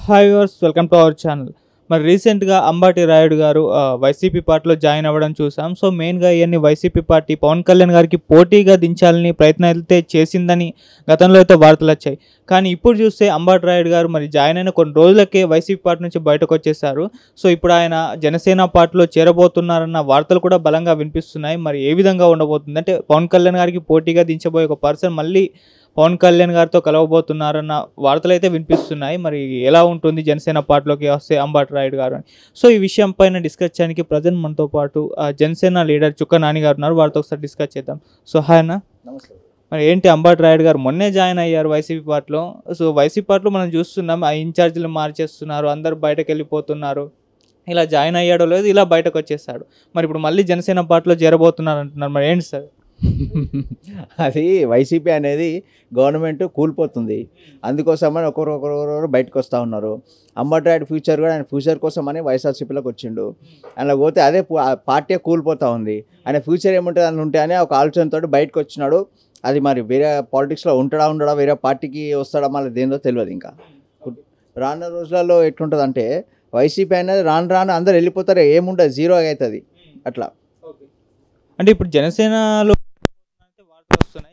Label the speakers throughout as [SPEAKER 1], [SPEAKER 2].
[SPEAKER 1] Hi వర్స్ welcome to our channel మరి రీసెంట్గా అంబాటి రాయుడు గారు ఆ, వైసీపీ పార్టీలో జాయిన్ అవ్వడం చూసాం సో మెయిన్గా ఇవన్నీ వైసీపీ పార్టీ పవన్ కళ్యాణ్ గారికి పోటీగా దించాలని ప్రయత్నం అయితే చేసిందని గతంలో అయితే వార్తలు వచ్చాయి కానీ ఇప్పుడు చూస్తే అంబాటి రాయుడు గారు మరి జాయిన్ అయిన కొన్ని రోజులకే వైసీపీ పార్టీ నుంచి బయటకు వచ్చేసారు సో ఇప్పుడు ఆయన జనసేన పార్టీలో చేరబోతున్నారన్న వార్తలు కూడా బలంగా వినిపిస్తున్నాయి మరి ఏ విధంగా ఉండబోతుంది అంటే పవన్ కళ్యాణ్ గారికి పోటీగా దించబోయే ఒక పర్సన్ మళ్ళీ పవన్ కళ్యాణ్ గారితో కలవబోతున్నారన్న వార్తలు అయితే వినిపిస్తున్నాయి మరి ఎలా ఉంటుంది జనసేన పార్టీలోకి వస్తే అంబాటి రాయుడు గారు అని సో ఈ విషయం పైన డిస్కస్ చేయడానికి ప్రజెంట్ మనతో పాటు ఆ, జనసేన లీడర్ చుక్క నాని గారు ఉన్నారు వారితో ఒకసారి డిస్కస్ చేద్దాం సో హాయ్ అన్న
[SPEAKER 2] నమస్తే
[SPEAKER 1] మరి ఏంటి అంబాటి రాయుడు గారు మొన్నే జాయిన్ అయ్యారు వైసీపీ పార్టీలో సో వైసీపీ పార్టీలో మనం చూస్తున్నాం ఆ ఇన్ఛార్జీలు మార్చేస్తున్నారు అందరు బయటకు వెళ్ళిపోతున్నారు ఇలా జాయిన్ అయ్యాడో లేదు ఇలా బయటకు వచ్చేసాడు మరి ఇప్పుడు మళ్ళీ జనసేన పార్టీలో చేరబోతున్నారు అంటున్నారు మరి ఏంటి సార్
[SPEAKER 2] అది వైసీపీ అనేది గవర్నమెంట్ కూలిపోతుంది అందుకోసమని ఒకరు ఒకరు ఒకరు బయటకు వస్తూ ఉన్నారు అంబట్రాయుడు ఫ్యూచర్ కూడా ఆయన ఫ్యూచర్ కోసం అని వైఎస్ఆర్సీపీలోకి వచ్చిండు అలా పోతే అదే పు- ఆ పార్టీ కూలిపోతూ ఉంది ఆయన ఫ్యూచర్ ఏముంటుంది అని ఉంటే అని ఒక ఆలోచనతో బయటకు వచ్చినాడు అది మరి వేరే పాలిటిక్స్లో ఉంటాడా ఉండడా వేరే పార్టీకి వస్తాడా మళ్ళీ దేనిదో తెలియదు ఇంకా రానున్న రోజులలో ఎట్లుంటుంది అంటే వైసీపీ అనేది రాను రాను అందరు వెళ్ళిపోతారు ఏముండదు జీరో అవుతుంది అట్లా
[SPEAKER 1] అంటే ఇప్పుడు జనసేనలో అంటే వార్తలు వస్తున్నాయి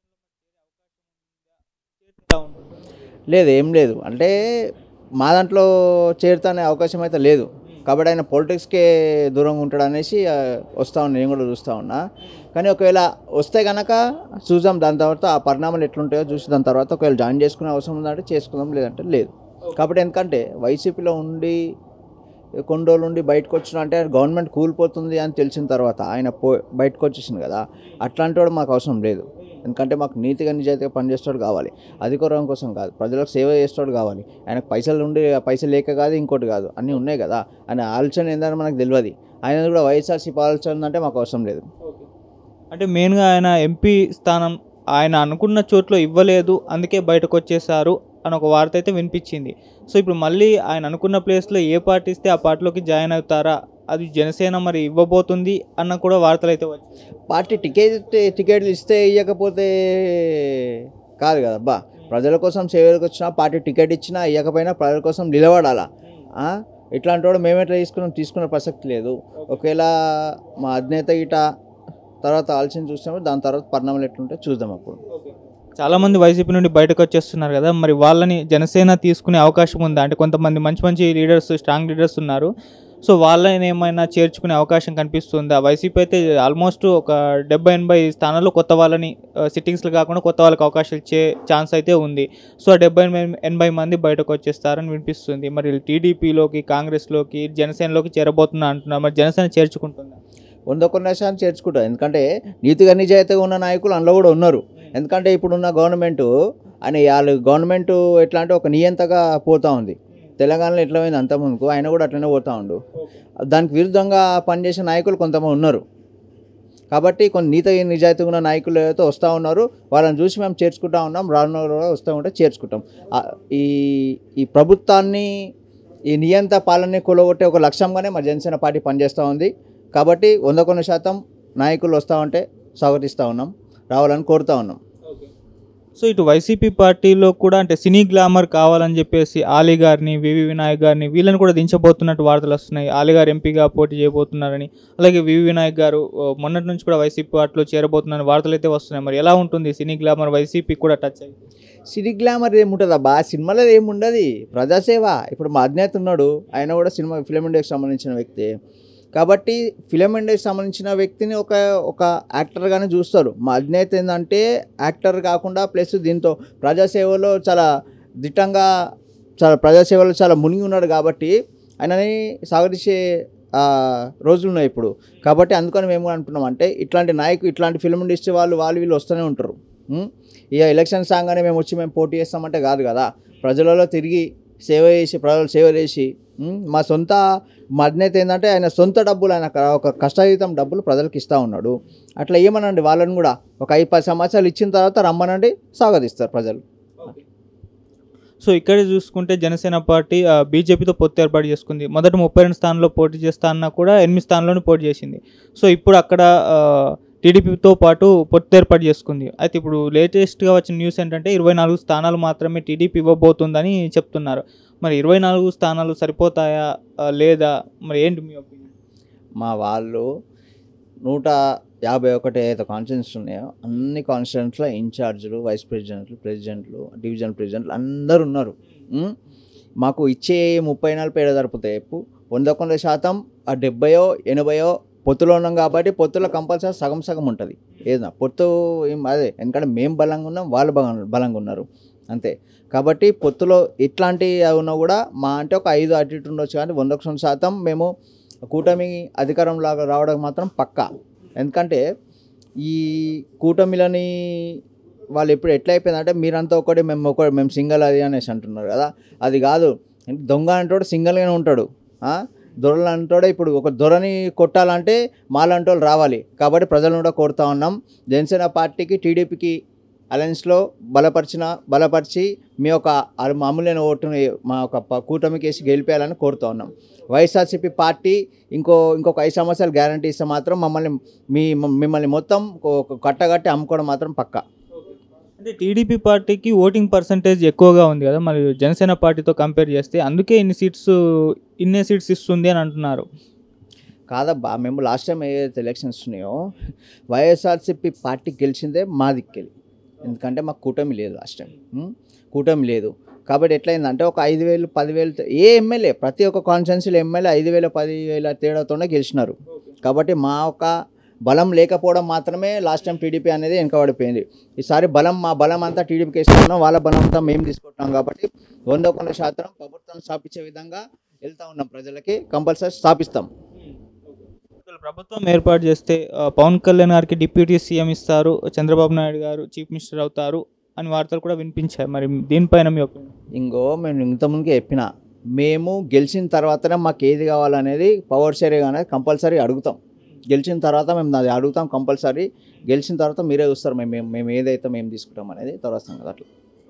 [SPEAKER 1] జనసేనలో
[SPEAKER 2] లేదు ఏం లేదు అంటే మా దాంట్లో చేరుతానే అవకాశం అయితే లేదు కాబట్టి ఆయన పొలిటిక్స్కే దూరంగా ఉంటాడు అనేసి ఆ, వస్తా ఉన్నా నేను కూడా చూస్తూ ఉన్నా కానీ ఒకవేళ వస్తే కనుక చూద్దాం దాని తర్వాత ఆ పరిణామాలు ఎట్లుంటాయో చూసి దాని తర్వాత ఒకవేళ జాయిన్ చేసుకునే అవసరం ఉందంటే చేసుకుందాం లేదంటే లేదు కాబట్టి ఎందుకంటే వైసీపీలో ఉండి కొన్ని రోజులు ఉండి బయటకు వచ్చిన అంటే గవర్నమెంట్ కూలిపోతుంది అని తెలిసిన తర్వాత ఆయన పో బయటకు వచ్చేసింది కదా అట్లాంటి వాడు మాకు అవసరం లేదు ఎందుకంటే మాకు నీతిగా నిజాయితీగా పనిచేస్తాడు కావాలి అధికారం కోసం కాదు ప్రజలకు సేవ చేస్తాడు కావాలి ఆయనకు పైసలు ఉండి ఆ పైసలు లేక కాదు ఇంకోటి కాదు అన్నీ ఉన్నాయి కదా ఆయన ఆలోచన ఏంటంటే మనకు తెలియదు ఆయన కూడా వైఎస్ఆర్సీపీ ఆలోచన అంటే మాకు అవసరం లేదు
[SPEAKER 1] అంటే మెయిన్గా ఆయన ఎంపీ స్థానం ఆయన అనుకున్న చోట్లో ఇవ్వలేదు అందుకే బయటకు వచ్చేసారు అని ఒక వార్త అయితే వినిపించింది సో ఇప్పుడు మళ్ళీ ఆయన అనుకున్న ప్లేస్లో ఏ పార్టీ ఇస్తే ఆ పార్టీలోకి జాయిన్ అవుతారా అది జనసేన మరి ఇవ్వబోతుంది అన్న కూడా వార్తలు అయితే వచ్చాయి
[SPEAKER 2] పార్టీ టికెట్ టికెట్లు ఇస్తే ఇవ్వకపోతే కాదు కదా బా ప్రజల కోసం సేవలకు వచ్చినా పార్టీ టికెట్ ఇచ్చినా ఇవ్వకపోయినా ప్రజల కోసం నిలబడాలా ఆ? ఇట్లాంటి వాడు మేమెట్లా తీసుకున్నాం తీసుకునే ప్రసక్తి లేదు ఒకవేళ మా అధినేత ఇట తర్వాత ఆలోచన చూస్తాము దాని తర్వాత పరిణామాలు ఎట్లుంటే చూద్దాం అప్పుడు
[SPEAKER 1] చాలా మంది వైసీపీ నుండి బయటకు వచ్చేస్తున్నారు కదా మరి వాళ్ళని జనసేన తీసుకునే అవకాశం ఉందా అంటే కొంతమంది మంచి మంచి లీడర్స్ స్ట్రాంగ్ లీడర్స్ ఉన్నారు సో వాళ్ళని ఏమైనా చేర్చుకునే అవకాశం కనిపిస్తుందా వైసీపీ అయితే ఆల్మోస్ట్ ఒక డెబ్బై ఎనభై స్థానాల్లో కొత్త వాళ్ళని సిట్టింగ్స్లు కాకుండా కొత్త వాళ్ళకి అవకాశం ఇచ్చే ఛాన్స్ అయితే ఉంది సో ఆ డెబ్బై ఎనభై ఎనభై మంది బయటకు వచ్చేస్తారని వినిపిస్తుంది మరి టీడీపీలోకి కాంగ్రెస్లోకి జనసేనలోకి చేరబోతున్నా అంటున్నారు మరి జనసేన చేర్చుకుంటుందా
[SPEAKER 2] వంద కొన్ని శాతం చేర్చుకుంటారు ఎందుకంటే నీతిగా నిజాయితీగా ఉన్న నాయకులు అందులో కూడా ఉన్నారు ఎందుకంటే ఇప్పుడున్న గవర్నమెంట్ అని వాళ్ళు గవర్నమెంట్ ఎట్లా అంటే ఒక నియంతగా పోతూ ఉంది తెలంగాణలో ఎట్లా పోయింది అంత ముందుకు ఆయన కూడా అట్లనే పోతూ ఉండు దానికి విరుద్ధంగా పనిచేసే నాయకులు కొంతమంది ఉన్నారు కాబట్టి కొన్ని నీత నిజాయితీగా ఉన్న నాయకులు ఏవైతే వస్తూ ఉన్నారు వాళ్ళని చూసి మేము చేర్చుకుంటా ఉన్నాం రానున్న కూడా వస్తూ ఉంటే చేర్చుకుంటాం ఆ, ఈ ఈ ప్రభుత్వాన్ని ఈ నియంత పాలనని కొలగొట్టే ఒక లక్ష్యంగానే మా జనసేన పార్టీ పనిచేస్తూ ఉంది కాబట్టి వంద కొన్ని శాతం నాయకులు వస్తూ ఉంటే స్వాగతిస్తూ ఉన్నాం రావాలని కోరుతూ ఉన్నాం
[SPEAKER 1] సో ఇటు వైసీపీ పార్టీలో కూడా అంటే సినీ గ్లామర్ కావాలని చెప్పేసి ఆలీ గారిని వివి వినాయక్ గారిని వీళ్ళని కూడా దించబోతున్నట్టు వార్తలు వస్తున్నాయి ఆలీ గారు ఎంపీగా పోటీ చేయబోతున్నారని అలాగే వివి వినాయక్ గారు ఓ, మొన్నటి నుంచి కూడా వైసీపీ పార్టీలో చేరబోతున్నారని వార్తలు అయితే వస్తున్నాయి మరి ఎలా ఉంటుంది సినీ గ్లామర్ వైసీపీ కూడా టచ్ అయ్యి
[SPEAKER 2] సినీ గ్లామర్ ఏముంటుంది అబ్బా సినిమాలో ఏముండదు ప్రజాసేవ ఇప్పుడు మా అధినేత ఉన్నాడు ఆయన కూడా సినిమా ఫిలిం ఇండస్ట్రీకి సంబంధించిన వ్యక్తి కాబట్టి ఫిలిం ఇండస్ట్రీకి సంబంధించిన వ్యక్తిని ఒక ఒక యాక్టర్గానే చూస్తారు మా అధినేత ఏంటంటే యాక్టర్ కాకుండా ప్లస్ దీంతో ప్రజాసేవలో చాలా దిట్టంగా చాలా ప్రజాసేవలో చాలా మునిగి ఉన్నాడు కాబట్టి ఆయనని సాగరించే ఆ, రోజులు ఉన్నాయి ఇప్పుడు కాబట్టి అందుకని మేము అనుకున్నాం అంటే ఇట్లాంటి నాయకు ఇట్లాంటి ఫిలిం ఇండస్ట్రీ వాళ్ళు వాళ్ళు వీళ్ళు వస్తూనే ఉంటారు ఉం? ఇక ఎలక్షన్స్ రాగానే మేము వచ్చి మేము పోటీ చేస్తామంటే కాదు కదా ప్రజలలో తిరిగి సేవ చేసి ప్రజలు సేవ చేసి ఉం, మా సొంత మా అధినేత ఏంటంటే ఆయన సొంత డబ్బులు ఆయన క- ఒక కష్టాతీతం డబ్బులు ప్రజలకు ఇస్తూ ఉన్నాడు అట్లా ఏమనండి వాళ్ళని కూడా ఒక ఐదు పది సంవత్సరాలు ఇచ్చిన తర్వాత రమ్మనండి స్వాగతిస్తారు ప్రజలు
[SPEAKER 1] సో ఇక్కడ చూసుకుంటే జనసేన పార్టీ ఆ, బీజేపీతో పొత్తు ఏర్పాటు చేసుకుంది మొదట ముప్పై రెండు స్థానంలో పోటీ చేస్తా అన్నా కూడా ఎనిమిది స్థానంలోనే పోటీ చేసింది సో ఇప్పుడు అక్కడ ఆ, టీడీపీతో పాటు పొత్తు ఏర్పాటు చేసుకుంది అయితే ఇప్పుడు లేటెస్ట్గా వచ్చిన న్యూస్ ఏంటంటే ఇరవై నాలుగు స్థానాలు మాత్రమే టీడీపీ ఇవ్వబోతుందని చెప్తున్నారు మరి ఇరవై నాలుగు స్థానాలు సరిపోతాయా ఆ, లేదా మరి ఏంటి మీ ఒపీనియన్
[SPEAKER 2] మా వాళ్ళు నూట యాభై ఒకటి అయితే కాన్స్టిట్యూన్స్ ఉన్నాయో అన్ని కాన్స్టిట్యూన్స్లో ఇన్ఛార్జీలు వైస్ ప్రెసిడెంట్లు ప్రెసిడెంట్లు డివిజన్ ప్రెసిడెంట్లు అందరు ఉన్నారు ఉం? మాకు ఇచ్చే ముప్పై నలభై ఏడు సరిపోతాయి చెప్పు వంద కొంత శాతం ఆ డెబ్బయో ఎనభయో పొత్తులో ఉన్నాం కాబట్టి పొత్తులో కంపల్సరీ సగం సగం ఉంటుంది ఏదన్నా పొత్తు ఏం అదే ఎందుకంటే మేము బలంగా ఉన్నాం వాళ్ళు బలం బలంగా ఉన్నారు అంతే కాబట్టి పొత్తులో ఇట్లాంటి ఉన్నా కూడా మా అంటే ఒక ఐదు అటు ఇటు ఉండొచ్చు కానీ వంద శాతం మేము కూటమి అధికారంలాగా రావడం మాత్రం పక్కా ఎందుకంటే ఈ కూటమిలని వాళ్ళు ఎప్పుడు ఎట్లా అయిపోయిందంటే మీరంతా ఒకటి మేము ఒకటి మేము సింగల్ అది అనేసి అంటున్నారు కదా అది కాదు దొంగ అంటాడు సింగల్గానే ఉంటాడు ఆ? దొరలు అంటాడు ఇప్పుడు ఒక దొరని కొట్టాలంటే మాలాంటి వాళ్ళు రావాలి కాబట్టి ప్రజలను కూడా కోరుతా ఉన్నాం జనసేన పార్టీకి టీడీపీకి అలయన్స్లో బలపరిచిన బలపరిచి మీ యొక్క అరు- అమూల్యమైన ఓటుని మా యొక్క ప- కూటమికి వేసి గెలిపేయాలని కోరుతా ఉన్నాం వైఎస్ఆర్సీపీ పార్టీ ఇంకో ఇంకొక ఐదు సంవత్సరాలు గ్యారంటీ ఇస్తే మాత్రం మమ్మల్ని మీ మిమ్మల్ని మొత్తం ఒక కట్టగట్టి అమ్ముకోవడం మాత్రం పక్కా
[SPEAKER 1] అంటే టీడీపీ పార్టీకి ఓటింగ్ పర్సంటేజ్ ఎక్కువగా ఉంది కదా మరి జనసేన పార్టీతో కంపేర్ చేస్తే అందుకే ఇన్ని సీట్స్ ఇన్నే సీట్స్ ఇస్తుంది అని అంటున్నారు
[SPEAKER 2] కాదబ్బా మేము లాస్ట్ టైం ఏదైతే ఎలక్షన్స్ ఉన్నాయో వైఎస్ఆర్సీపీ పార్టీ గెలిచిందే మా దిక్కెళ్ళి ఎందుకంటే మాకు కూటమి లేదు లాస్ట్ టైం ఉం? కూటమి లేదు కాబట్టి ఎట్లయిందంటే ఒక ఐదు వేలు పదివేలు ఏ ఎమ్మెల్యే ప్రతి ఒక్క కాన్స్టిట్యున్సీలో ఎమ్మెల్యే ఐదు వేల పదివేల తేడాతోనే గెలిచినారు కాబట్టి మా యొక్క బలం లేకపోవడం మాత్రమే లాస్ట్ టైం టీడీపీ అనేది వెనకబడిపోయింది ఈసారి బలం మా బలం అంతా టీడీపీకి ఇస్తున్నాం వాళ్ళ బలం అంతా మేము తీసుకుంటున్నాం కాబట్టి వంద కొంత శాతం ప్రభుత్వం స్థాపించే విధంగా వెళ్తా ఉన్నాం ప్రజలకి కంపల్సరీ స్థాపిస్తాం
[SPEAKER 1] అసలు ప్రభుత్వం ఏర్పాటు చేస్తే ఆ, పవన్ కళ్యాణ్ గారికి డిప్యూటీ సీఎం ఇస్తారు చంద్రబాబు నాయుడు గారు చీఫ్ మినిస్టర్ అవుతారు అని వార్తలు కూడా వినిపించాయి మరి దీనిపైన మీ ఒపీనియన్
[SPEAKER 2] ఇంకో మేము ఇంతకుముందుకే చెప్పిన మేము గెలిచిన తర్వాతనే మాకు ఏది కావాలనేది పవర్ షేరింగ్ అనేది కంపల్సరీ అడుగుతాం గెలిచిన తర్వాత మేము అది అడుగుతాం కంపల్సరీ గెలిచిన తర్వాత మీరే చూస్తారు మేము మేము- మేము ఏదైతే మేము తీసుకుంటాం అనేది తర్వాత సంగతి అట్లా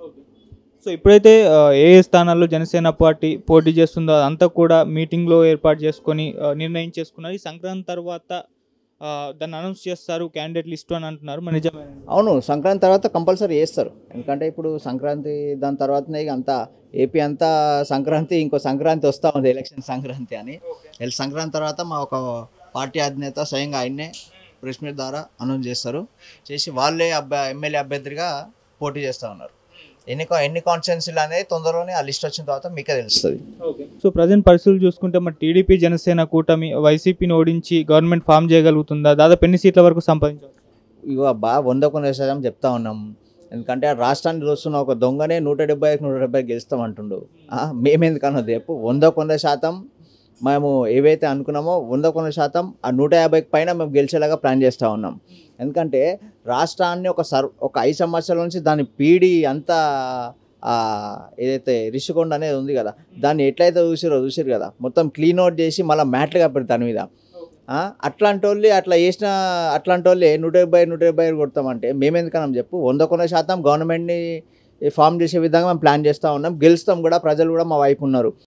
[SPEAKER 1] సో ఇప్పుడైతే ఆ, ఏ ఏ స్థానాల్లో జనసేన పార్టీ పోటీ చేస్తుందో అదంతా కూడా మీటింగ్లో ఏర్పాటు చేసుకొని ఆ, నిర్ణయం చేసుకున్నారు ఈ సంక్రాంతి తర్వాత ఆ, దాన్ని అనౌన్స్ చేస్తారు క్యాండిడేట్ లిస్టు అని అంటున్నారు మరి నిజమే
[SPEAKER 2] అవును సంక్రాంతి తర్వాత కంపల్సరీ చేస్తారు ఎందుకంటే ఇప్పుడు సంక్రాంతి దాని తర్వాతనే ఇక అంతా ఏపీ అంతా సంక్రాంతి ఇంకో సంక్రాంతి వస్తూ ఉంది ఎలక్షన్ సంక్రాంతి అని వీళ్ళ సంక్రాంతి తర్వాత మా ఒక పార్టీ అధినేత స్వయంగా ఆయన్నే ప్రెస్ మీట్ ద్వారా అనౌన్స్ చేస్తారు చేసి వాళ్ళే అబ్బా ఎమ్మెల్యే అభ్యర్థిగా పోటీ చేస్తూ ఉన్నారు ఎన్ని కా- ఎన్ని కాన్స్టిట్యున్సీలు అనేది తొందరలోనే ఆ లిస్ట్ వచ్చిన తర్వాత మీకే తెలుస్తుంది
[SPEAKER 1] సో ప్రజెంట్ పరిస్థితులు చూసుకుంటే మరి టీడీపీ జనసేన కూటమి వైసీపీని ఓడించి గవర్నమెంట్ ఫామ్ చేయగలుగుతుందా దాదాపు ఎన్ని సీట్ల వరకు సంపాదించారు
[SPEAKER 2] ఇగో అబ్బా వంద కొన్ని శాతం చెప్తా ఉన్నాం ఎందుకంటే ఆ రాష్ట్రాన్ని చూస్తున్న ఒక దొంగనే నూట డెబ్బై నూట డెబ్బై గెలుస్తాం అంటుండు ఆ, మేమెందుకన్నా చెప్పు వంద కొంద శాతం మేము ఏవైతే అనుకున్నామో వంద కొంద శాతం ఆ నూట యాభైకి పైన మేము గెలిచేలాగా ప్లాన్ చేస్తూ ఉన్నాం ఎందుకంటే రాష్ట్రాన్ని ఒక సర్ ఒక ఐదు సంవత్సరాల నుంచి దాని పీడి అంతా ఆ, ఏదైతే రిషికొండ అనేది ఉంది కదా దాన్ని ఎట్లయితే చూసిరో చూసిరు కదా మొత్తం క్లీన్ అవుట్ చేసి మళ్ళీ మ్యాట్లు కప్పారు దాని మీద ఆ, అట్లాంటి వాళ్ళు అట్లా చేసిన అట్లాంటి వాళ్ళే నూట డెబ్బై నూట డెబ్బై ఐదు కొడతామంటే మేమెందుకన్నాం చెప్పు వంద కొన్న శాతం గవర్నమెంట్ని ఫామ్ చేసే విధంగా మేము ప్లాన్ చేస్తూ ఉన్నాం గెలుస్తాం కూడా ప్రజలు కూడా మా వైపు ఉన్నారు